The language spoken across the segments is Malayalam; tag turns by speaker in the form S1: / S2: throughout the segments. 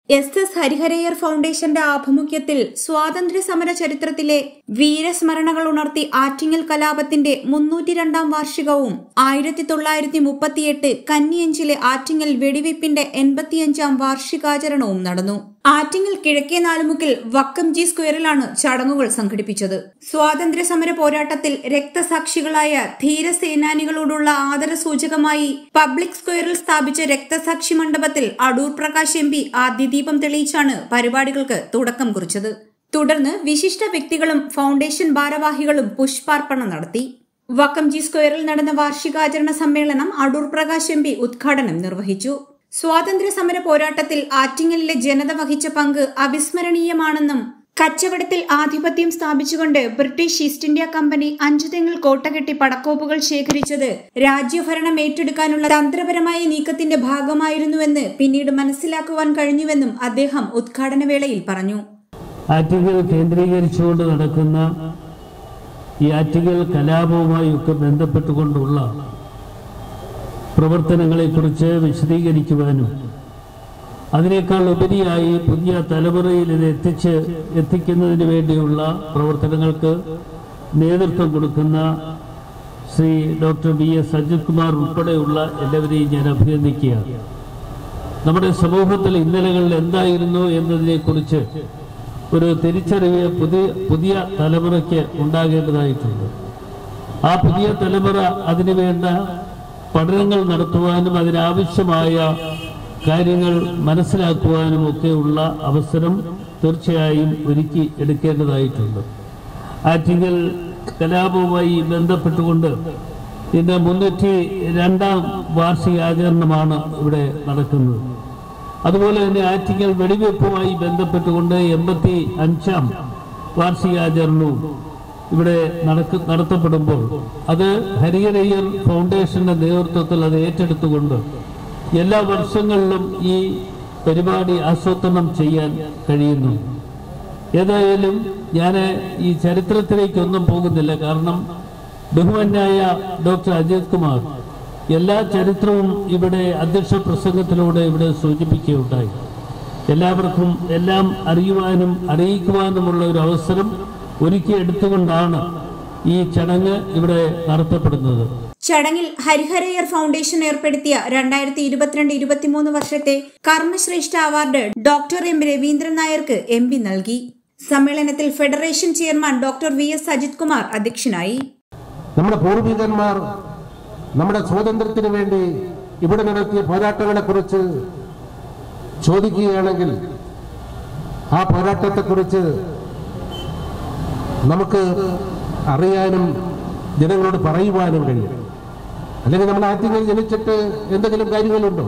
S1: എസ് എസ് ഹരിഹരയ്യർ ഫൗണ്ടേഷന്റെ ആഭിമുഖ്യത്തിൽ സ്വാതന്ത്ര്യ സമര ചരിത്രത്തിലെ വീരസ്മരണകൾ ഉണർത്തി ആറ്റിങ്ങൽ കലാപത്തിന്റെ മുന്നൂറ്റി രണ്ടാം വാർഷികവും ആയിരത്തി തൊള്ളായിരത്തി മുപ്പത്തിയെട്ട് കന്നിയഞ്ചിലെ ആറ്റിങ്ങൽ വെടിവയ്പ്പിന്റെ എൺപത്തിയഞ്ചാം വാർഷികാചരണവും നടന്നു ആറ്റിങ്ങൽ കിഴക്കേ നാലുമുക്കിൽ വക്കം ജി സ്ക്വയറിലാണ് ചടങ്ങുകൾ സംഘടിപ്പിച്ചത് സ്വാതന്ത്ര്യ സമര പോരാട്ടത്തിൽ രക്തസാക്ഷികളായ ധീരസേനാനികളോടുള്ള ആദരസൂചകമായി പബ്ലിക് സ്ക്വയറിൽ സ്ഥാപിച്ച രക്തസാക്ഷി മണ്ഡപത്തിൽ അടൂർ പ്രകാശ് എം പി ആദ്യദീപം തെളിയിച്ചാണ് പരിപാടികൾക്ക് തുടക്കം കുറിച്ചത് തുടർന്ന് വിശിഷ്ട വ്യക്തികളും ഫൗണ്ടേഷൻ ഭാരവാഹികളും പുഷ്പാർപ്പണം നടത്തി വക്കം ജി സ്ക്വയറിൽ നടന്ന വാർഷികാചരണ സമ്മേളനം അടൂർ പ്രകാശ് എം പി ഉദ്ഘാടനം നിർവഹിച്ചു സ്വാതന്ത്ര്യ സമര പോരാട്ടത്തിൽ ആറ്റിങ്ങലിലെ ജനത വഹിച്ച പങ്ക് അവിസ്മരണീയമാണെന്നും കച്ചവടത്തിൽ ആധിപത്യം സ്ഥാപിച്ചുകൊണ്ട് ബ്രിട്ടീഷ് ഈസ്റ്റ് ഇന്ത്യ കമ്പനി അഞ്ചുതെങ്ങിൽ കോട്ടകെട്ടി പടക്കോപ്പുകൾ ശേഖരിച്ചത് രാജ്യഭരണം ഏറ്റെടുക്കാനുള്ള തന്ത്രപരമായ നീക്കത്തിന്റെ ഭാഗമായിരുന്നുവെന്ന് പിന്നീട് മനസ്സിലാക്കുവാൻ കഴിഞ്ഞുവെന്നും അദ്ദേഹം ഉദ്ഘാടന വേളയിൽ പറഞ്ഞു
S2: ആറ്റുകൾ കേന്ദ്രീകരിച്ചുകൊണ്ട് നടക്കുന്ന ഈ ആറ്റുകൾ കലാപവുമായി ഒക്കെ ബന്ധപ്പെട്ടുകൊണ്ടുള്ള പ്രവർത്തനങ്ങളെക്കുറിച്ച് വിശദീകരിക്കുവാനും അതിനേക്കാൾ ഉപരിയായി പുതിയ തലമുറയിൽ ഇത് എത്തിച്ച് എത്തിക്കുന്നതിന് വേണ്ടിയുള്ള പ്രവർത്തനങ്ങൾക്ക് നേതൃത്വം കൊടുക്കുന്ന Shri doctor B S Ajith Kumar ഉൾപ്പെടെയുള്ള എല്ലാവരെയും ഞാൻ അഭിനന്ദിക്കുകയാണ് നമ്മുടെ സമൂഹത്തിൽ ഇന്നലകളിൽ എന്തായിരുന്നു എന്നതിനെക്കുറിച്ച് ഒരു തിരിച്ചറിവ് പുതിയ പുതിയ തലമുറയ്ക്ക് ഉണ്ടാകേണ്ടതായിട്ടുണ്ട് ആ പുതിയ തലമുറ അതിനുവേണ്ട പഠനങ്ങൾ നടത്തുവാനും അതിനാവശ്യമായ കാര്യങ്ങൾ മനസ്സിലാക്കുവാനും ഒക്കെയുള്ള അവസരം തീർച്ചയായും ഒരുക്കി എടുക്കേണ്ടതായിട്ടുണ്ട് ആറ്റിങ്ങൽ കലാപവുമായി ബന്ധപ്പെട്ടുകൊണ്ട് ഇന്ന് മുന്നൂറ്റി രണ്ടാം വാർഷികാചരണമാണ് ഇവിടെ നടക്കുന്നത് അതുപോലെ തന്നെ ആറ്റിങ്ങൽ വെടിവെപ്പുമായി ബന്ധപ്പെട്ടുകൊണ്ട് എൺപത്തി അഞ്ചാം വാർഷികാചരണവും ഇവിടെ നടക്ക നടത്തപ്പെടുമ്പോൾ അത് ഹരിഹരയ്യർ ഫൗണ്ടേഷന്റെ നേതൃത്വത്തിൽ അത് ഏറ്റെടുത്തുകൊണ്ട് എല്ലാ വർഷങ്ങളിലും ഈ പരിപാടി ആസൂത്രണം ചെയ്യാൻ കഴിയുന്നു ഏതായാലും ഞാൻ ഈ ചരിത്രത്തിലേക്കൊന്നും പോകുന്നില്ല കാരണം ബഹുമാന്യായ ഡോക്ടർ അജിത് കുമാർ എല്ലാ ചരിത്രവും ഇവിടെ അധ്യക്ഷ പ്രസംഗത്തിലൂടെ ഇവിടെ സൂചിപ്പിക്കുകയുണ്ടായി എല്ലാവർക്കും എല്ലാം അറിയുവാനും അറിയിക്കുവാനുമുള്ള ഒരു അവസരം ഒരുക്കിയെടുത്തുകൊണ്ടാണ് ഈ ചടങ്ങ് ഇവിടെ നടത്തപ്പെടുന്നത്
S1: ചടങ്ങിൽ ഹരിഹരയ്യർ ഫൗണ്ടേഷൻ ഏർപ്പെടുത്തിയ രണ്ടായിരത്തി ഇരുപത്തിരണ്ട് ഇരുപത്തിമൂന്ന് വർഷത്തെ Karmashreshta award doctor M Raveendran നായർക്ക് എം പി നൽകി സമ്മേളനത്തിൽ federation chairman doctor V S Ajith Kumar അധ്യക്ഷനായി
S3: നമ്മുടെ പൂർവികന്മാർ നമ്മുടെ സ്വാതന്ത്ര്യത്തിന് വേണ്ടി ഇവിടെ നടത്തിയ പോരാട്ടങ്ങളെ കുറിച്ച് ചോദിക്കുകയാണെങ്കിൽ ആ പോരാട്ടത്തെക്കുറിച്ച് നമുക്ക് അറിയാനും ജനങ്ങളോട് പറയുവാനും കഴിയും അല്ലെങ്കിൽ നമ്മൾ ആറ്റിങ്ങൾ ജനിച്ചിട്ട് എന്തെങ്കിലും കാര്യങ്ങളുണ്ടോ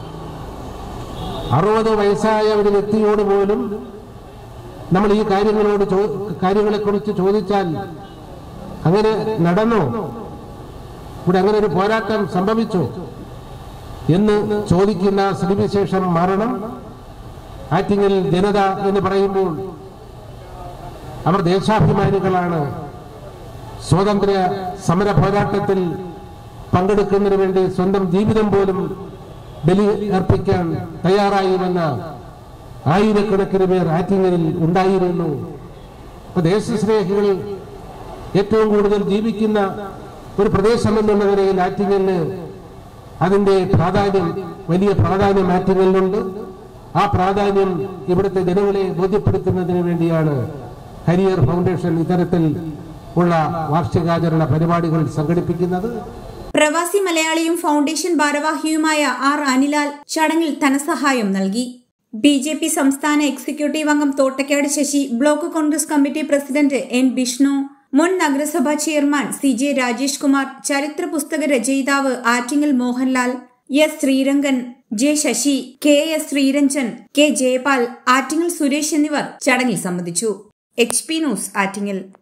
S3: അറുപത് വയസ്സായ ഒരു വ്യക്തിയോട് പോലും നമ്മൾ ഈ കാര്യങ്ങളോട് ചോ- കാര്യങ്ങളെക്കുറിച്ച് ചോദിച്ചാൽ അങ്ങനെ നടന്നോ ഇവിടെ അങ്ങനെ ഒരു പോരാട്ടം സംഭവിച്ചോ എന്ന് ചോദിക്കുന്ന സ്ഥിതിവിശേഷം മാറണം ആറ്റിങ്ങൽ ജനത എന്ന് പറയുമ്പോൾ അവർ ദേശാഭിമാനികളാണ് സ്വാതന്ത്ര്യ സമര പോരാട്ടത്തിൽ പങ്കെടുക്കുന്നതിന് വേണ്ടി സ്വന്തം ജീവിതം പോലും ബലി അർപ്പിക്കാൻ തയ്യാറായിരുന്ന ആയിരക്കണക്കിന് പേർ ആറ്റിങ്ങലിൽ ഉണ്ടായിരുന്നു അപ്പൊ ദേശസ്നേഹികൾ ഏറ്റവും കൂടുതൽ ജീവിക്കുന്ന ഒരു പ്രദേശം എന്നുള്ള നിലയിൽ ആറ്റിങ്ങലിന് അതിന്റെ പ്രാധാന്യം വലിയ പ്രാധാന്യം ആറ്റിങ്ങലിനുണ്ട് ആ പ്രാധാന്യം ഇവിടുത്തെ ജനങ്ങളെ ബോധ്യപ്പെടുത്തുന്നതിന് വേണ്ടിയാണ് ഹരിയർ ഫൗണ്ടേഷൻ ഇത്തരത്തിൽ ഉള്ള വാർഷികാചരണ പരിപാടികൾ സംഘടിപ്പിക്കുന്നത്
S1: പ്രവാസി മലയാളിയും ഫൗണ്ടേഷൻ ഭാരവാഹിയുമായ ആർ അനിലാൽ ചടങ്ങിൽ ധനസഹായം നൽകി ബി ജെ പി സംസ്ഥാന എക്സിക്യൂട്ടീവ് അംഗം Thottakkad Sasi block Congress committee president N Bishnu മുൻ നഗരസഭാ chairman C J Rajesh Kumar ചരിത്ര പുസ്തക രചയിതാവ് Attingal Mohanlal S Sreerangan J Sasi K S Sreeranjan K Jayapal Attingal Suresh എന്നിവർ ചടങ്ങിൽ സംബന്ധിച്ചു എച്ച് പി ന്യൂസ് ആറ്റിങ്ങൽ